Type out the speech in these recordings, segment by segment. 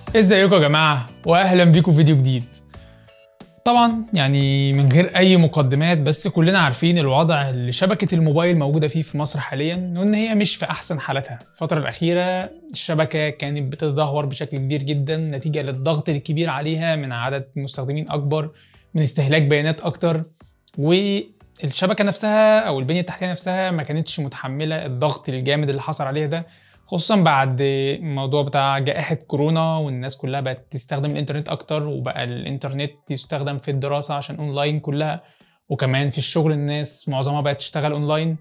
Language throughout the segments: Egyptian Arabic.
ازيكم يا جماعه واهلا بيكم في فيديو جديد طبعا يعني من غير اي مقدمات بس كلنا عارفين الوضع اللي شبكه الموبايل موجوده فيه في مصر حاليا وان هي مش في احسن حالاتها الفتره الاخيره الشبكه كانت بتتدهور بشكل كبير جدا نتيجه للضغط الكبير عليها من عدد مستخدمين اكبر من استهلاك بيانات اكتر والشبكه نفسها او البنيه التحتيه نفسها ما كانتش متحمله الضغط الجامد اللي حصل عليها ده خصوصا بعد الموضوع بتاع جائحة كورونا والناس كلها بقت تستخدم الإنترنت أكتر وبقى الإنترنت يستخدم في الدراسة عشان أونلاين كلها وكمان في الشغل الناس معظمها بقت تشتغل أونلاين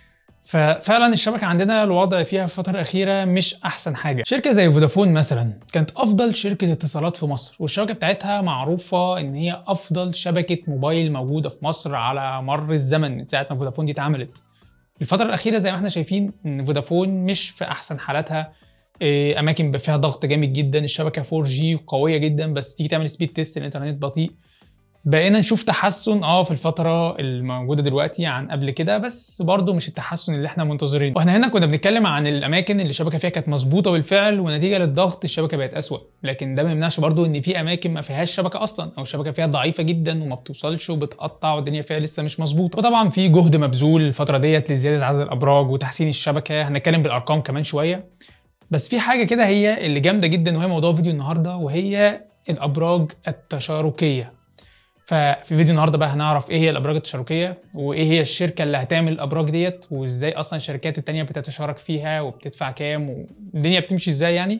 ففعلا الشبكة عندنا الوضع فيها في الفترة الأخيرة مش أحسن حاجة شركة زي فودافون مثلا كانت أفضل شركة اتصالات في مصر والشبكة بتاعتها معروفة إن هي أفضل شبكة موبايل موجودة في مصر على مر الزمن من ساعة ما فودافون دي اتعملت الفترة الأخيرة زي ما احنا شايفين إن فودافون مش في أحسن حالاتها إيه، أماكن فيها ضغط جامد جدا الشبكة 4G قوية جدا بس تيجي تعمل سبيد تيست الإنترنت بطيء بقينا نشوف تحسن اه في الفترة الموجودة دلوقتي عن قبل كده بس برضه مش التحسن اللي احنا منتظرينه واحنا هنا كنا بنتكلم عن الاماكن اللي الشبكة فيها كانت مظبوطة بالفعل ونتيجة للضغط الشبكة بقت اسوأ لكن ده ما يمنعش برضه ان في اماكن ما فيهاش شبكة اصلا او الشبكة فيها ضعيفة جدا وما بتوصلش وبتقطع والدنيا فيها لسه مش مظبوطة وطبعا في جهد مبذول الفترة ديت لزيادة عدد الابراج وتحسين الشبكة هنتكلم بالارقام كمان شوية بس في حاجة كده هي اللي جامدة جدا وهي موضوع فيديو النهاردة وهي الابراج التشاركية ففي فيديو النهارده بقى هنعرف ايه هي الابراج التشاركيه وايه هي الشركه اللي هتعمل الابراج ديت وازاي اصلا الشركات التانية بتتشارك فيها وبتدفع كام والدنيا بتمشي ازاي يعني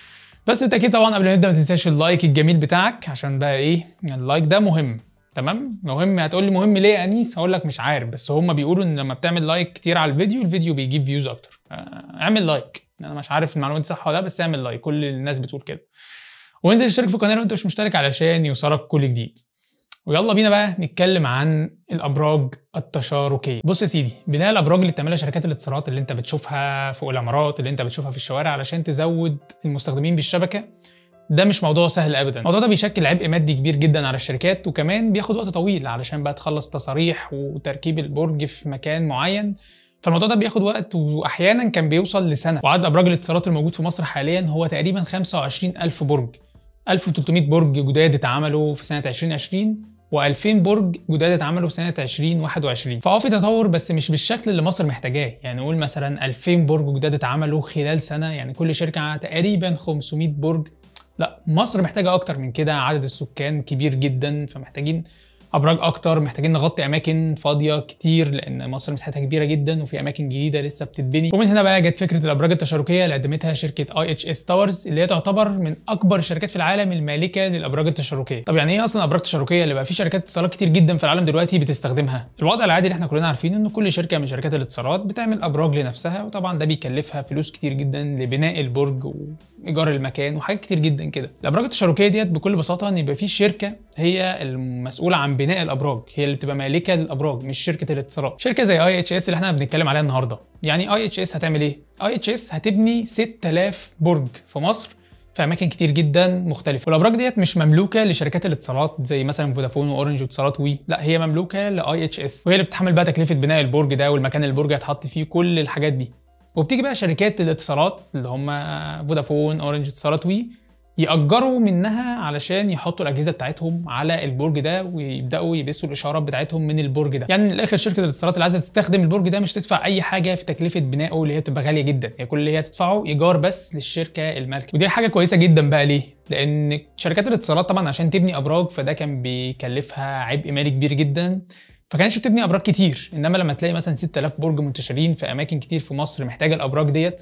بس بالتاكيد طبعا قبل ما نبدا ما تنساش اللايك الجميل بتاعك عشان بقى ايه اللايك ده مهم تمام مهم هتقول لي مهم ليه يا انيس هقول لك مش عارف بس هم بيقولوا ان لما بتعمل لايك كتير على الفيديو الفيديو بيجيب فيوز اكتر آه، اعمل لايك انا مش عارف المعلومه دي صح ولا لا بس اعمل لايك كل الناس بتقول كده وانزل اشترك في القناه لو انت مش مشترك علشان يوصلك كل جديد ويلا بينا بقى نتكلم عن الابراج التشاركيه بص يا سيدي بناء الابراج اللي بتعملها شركات الاتصالات اللي انت بتشوفها فوق العمارات اللي انت بتشوفها في الشوارع علشان تزود المستخدمين بالشبكه ده مش موضوع سهل ابدا الموضوع ده بيشكل عبء مادي كبير جدا على الشركات وكمان بياخد وقت طويل علشان بقى تخلص تصاريح وتركيب البرج في مكان معين فالموضوع ده بياخد وقت واحيانا كان بيوصل لسنه وعدد ابراج الاتصالات الموجود في مصر حاليا هو تقريبا 25000 برج 1300 برج جداد اتعملوا في سنه 2020 و2000 برج جداد اتعملوا في سنه 2021 فهو في تطور بس مش بالشكل اللي مصر محتاجاه يعني نقول مثلا 2000 برج جداد اتعملوا خلال سنه يعني كل شركه تقريبا 500 برج لا مصر محتاجه اكتر من كده عدد السكان كبير جدا فمحتاجين ابراج اكتر محتاجين نغطي اماكن فاضيه كتير لان مصر مساحتها كبيره جدا وفي اماكن جديده لسه بتتبني ومن هنا بقى جت فكره الابراج التشاركيه اللي قدمتها شركه اي اتش اس تاورز اللي هي تعتبر من اكبر الشركات في العالم المالكه للابراج التشاركيه طب يعني ايه اصلا ابراج تشاركيه اللي بقى في شركات اتصالات كتير جدا في العالم دلوقتي بتستخدمها الوضع العادي اللي احنا كلنا عارفين ان كل شركه من شركات الاتصالات بتعمل ابراج لنفسها وطبعا ده بيكلفها فلوس كتير جدا لبناء البرج وايجار المكان وحاجات كتير جدا كده الابراج التشاركيه ديت بكل بساطه ان يبقى في شركه هي المسؤوله عن بناء الابراج هي اللي بتبقى مالكه للابراج مش شركه الاتصالات شركه زي اي اتش اس اللي احنا بنتكلم عليها النهارده يعني اي اتش اس هتعمل ايه اي اتش اس هتبني 6000 برج في مصر في اماكن كتير جدا مختلفه والابراج ديت مش مملوكه لشركات الاتصالات زي مثلا فودافون واورنج واتصالات وي لا هي مملوكه لاي اتش اس وهي اللي بتتحمل بقى تكلفه بناء البرج ده والمكان اللي البرج هيتحط فيه كل الحاجات دي وبتيجي بقى شركات الاتصالات اللي هم فودافون اورنج اتصالات وي يأجروا منها علشان يحطوا الأجهزة بتاعتهم على البرج ده ويبدأوا يبثوا الإشارات بتاعتهم من البرج ده، يعني من الآخر شركة الاتصالات اللي عايزة تستخدم البرج ده مش تدفع أي حاجة في تكلفة بنائه اللي هي بتبقى غالية جدا، هي كل اللي هي تدفعه إيجار بس للشركة المالكة، ودي حاجة كويسة جدا بقى ليه؟ لأن شركات الاتصالات طبعا عشان تبني أبراج فده كان بيكلفها عبء مالي كبير جدا فكانش بتبني ابراج كتير انما لما تلاقي مثلا 6000 برج منتشرين في اماكن كتير في مصر محتاجه الابراج ديت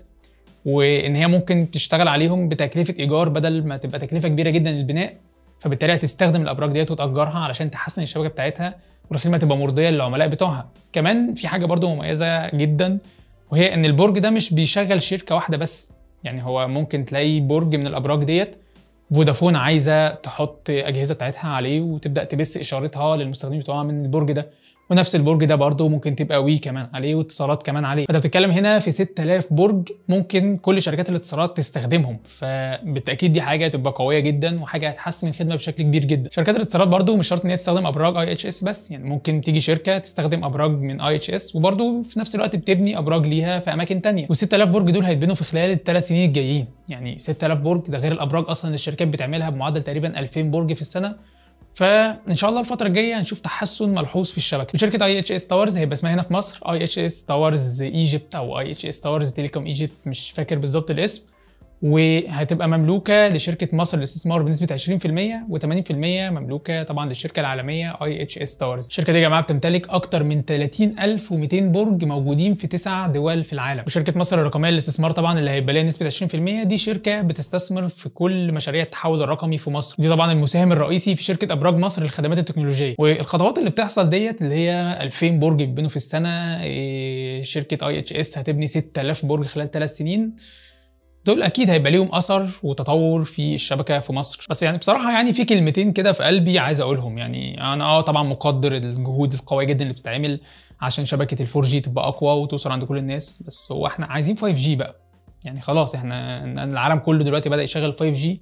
وان هي ممكن تشتغل عليهم بتكلفه ايجار بدل ما تبقى تكلفه كبيره جدا للبناء فبالتالي هتستخدم الابراج ديت وتاجرها علشان تحسن الشبكه بتاعتها والخدمه تبقى مرضيه للعملاء بتوعها كمان في حاجه برضو مميزه جدا وهي ان البرج ده مش بيشغل شركه واحده بس يعني هو ممكن تلاقي برج من الابراج ديت فودافون عايزه تحط اجهزه بتاعتها عليه وتبدا تبث اشارتها للمستخدمين بتوعها من البرج ده ونفس البرج ده برضه ممكن تبقى وي كمان عليه واتصالات كمان عليه فانت بتتكلم هنا في 6000 برج ممكن كل شركات الاتصالات تستخدمهم فبالتاكيد دي حاجه تبقى قويه جدا وحاجه هتحسن الخدمه بشكل كبير جدا شركات الاتصالات برضه مش شرط ان هي تستخدم ابراج اي اتش اس بس يعني ممكن تيجي شركه تستخدم ابراج من اي اتش اس وبرضه في نفس الوقت بتبني ابراج ليها في اماكن تانية وال 6000 برج دول هيتبنوا في خلال الثلاث سنين الجايين يعني 6000 برج ده غير الابراج اصلا اللي الشركات بتعملها بمعدل تقريبا 2000 برج في السنه فان شاء الله الفتره الجايه هنشوف تحسن ملحوظ في الشبكه وشركه اي اتش اس تاورز هيبقى اسمها هنا في مصر اي اتش اس تاورز ايجيبت او اي اتش اس تاورز تيليكوم ايجيبت مش فاكر بالظبط الاسم وهتبقى مملوكه لشركه مصر للاستثمار بنسبه 20% و80% مملوكه طبعا للشركه العالميه اي اتش اس تاورز الشركه دي يا جماعه بتمتلك اكتر من 30200 برج موجودين في تسع دول في العالم وشركه مصر الرقميه للاستثمار طبعا اللي هيبقى لها نسبه 20% دي شركه بتستثمر في كل مشاريع التحول الرقمي في مصر دي طبعا المساهم الرئيسي في شركه ابراج مصر للخدمات التكنولوجيه والخطوات اللي بتحصل ديت اللي هي 2000 برج بيتبنوا في السنه إيه، شركه اي اتش اس هتبني 6000 برج خلال ثلاث سنين دول اكيد هيبقى ليهم اثر وتطور في الشبكه في مصر بس يعني بصراحه يعني في كلمتين كده في قلبي عايز اقولهم يعني انا اه طبعا مقدر الجهود القويه جدا اللي بتتعمل عشان شبكه الفور جي تبقى اقوى وتوصل عند كل الناس بس هو احنا عايزين 5 جي بقى يعني خلاص احنا العالم كله دلوقتي بدا يشغل 5 جي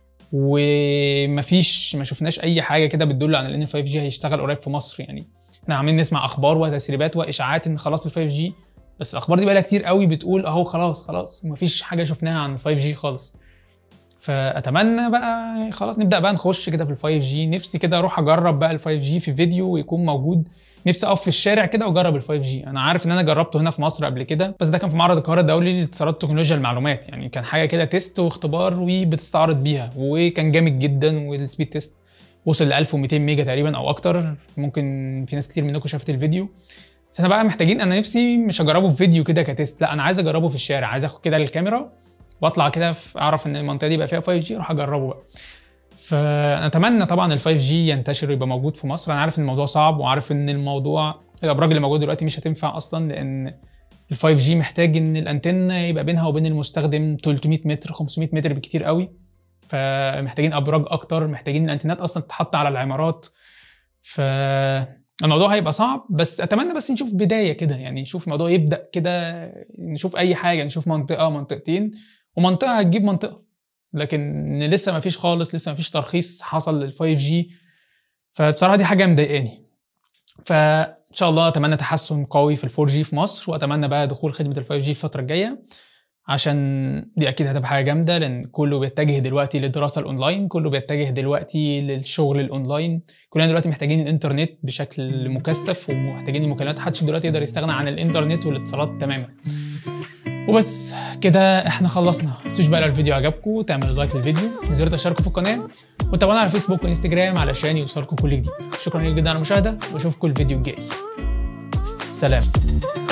ومفيش ما شفناش اي حاجه كده بتدل على ان ال 5 جي هيشتغل قريب في مصر يعني احنا عمالين نسمع اخبار وتسريبات واشاعات ان خلاص ال 5 جي بس الاخبار دي بقى كتير قوي بتقول اهو خلاص خلاص ومفيش حاجه شفناها عن 5 جي خالص فاتمنى بقى خلاص نبدا بقى نخش كده في ال 5 جي نفسي كده اروح اجرب بقى ال 5 جي في فيديو ويكون موجود نفسي اقف في الشارع كده واجرب ال 5 جي انا عارف ان انا جربته هنا في مصر قبل كده بس ده كان في معرض القاهره الدولي لاتصالات تكنولوجيا المعلومات يعني كان حاجه كده تيست واختبار وبتستعرض بيها وكان جامد جدا والسبيد تيست وصل ل 1200 ميجا تقريبا او اكتر ممكن في ناس كتير منكم شافت الفيديو بس احنا بقى محتاجين انا نفسي مش هجربه في فيديو كده كتيست لا انا عايز اجربه في الشارع عايز اخد كده الكاميرا واطلع كده اعرف ان المنطقه دي بقى فيها 5 جي اروح اجربه بقى فنتمنى طبعا ال 5 جي ينتشر ويبقى موجود في مصر انا عارف ان الموضوع صعب وعارف ان الموضوع الابراج اللي موجوده دلوقتي مش هتنفع اصلا لان ال 5 جي محتاج ان الانتنه يبقى بينها وبين المستخدم 300 متر 500 متر بكتير قوي فمحتاجين ابراج اكتر محتاجين الانتنات اصلا تتحط على العمارات ف الموضوع هيبقى صعب بس اتمنى بس نشوف بدايه كده يعني نشوف الموضوع يبدا كده نشوف اي حاجه نشوف منطقه منطقتين ومنطقه هتجيب منطقه لكن لسه ما فيش خالص لسه ما فيش ترخيص حصل لل 5 جي فبصراحه دي حاجه مضايقاني فان شاء الله اتمنى تحسن قوي في ال 4 جي في مصر واتمنى بقى دخول خدمه ال 5 جي الفتره الجايه عشان دي اكيد هتبقى حاجه جامده لان كله بيتجه دلوقتي للدراسه الاونلاين كله بيتجه دلوقتي للشغل الاونلاين كلنا دلوقتي محتاجين الانترنت بشكل مكثف ومحتاجين المكالمات محدش دلوقتي يقدر يستغنى عن الانترنت والاتصالات تماما وبس كده احنا خلصنا متنسوش بقى لو الفيديو عجبكم تعملوا لايك للفيديو تنزلوا تشتركوا في القناه وتابعونا على فيسبوك وانستجرام علشان يوصلكم كل جديد شكرا لكم جدا على المشاهده واشوفكم الفيديو الجاي سلام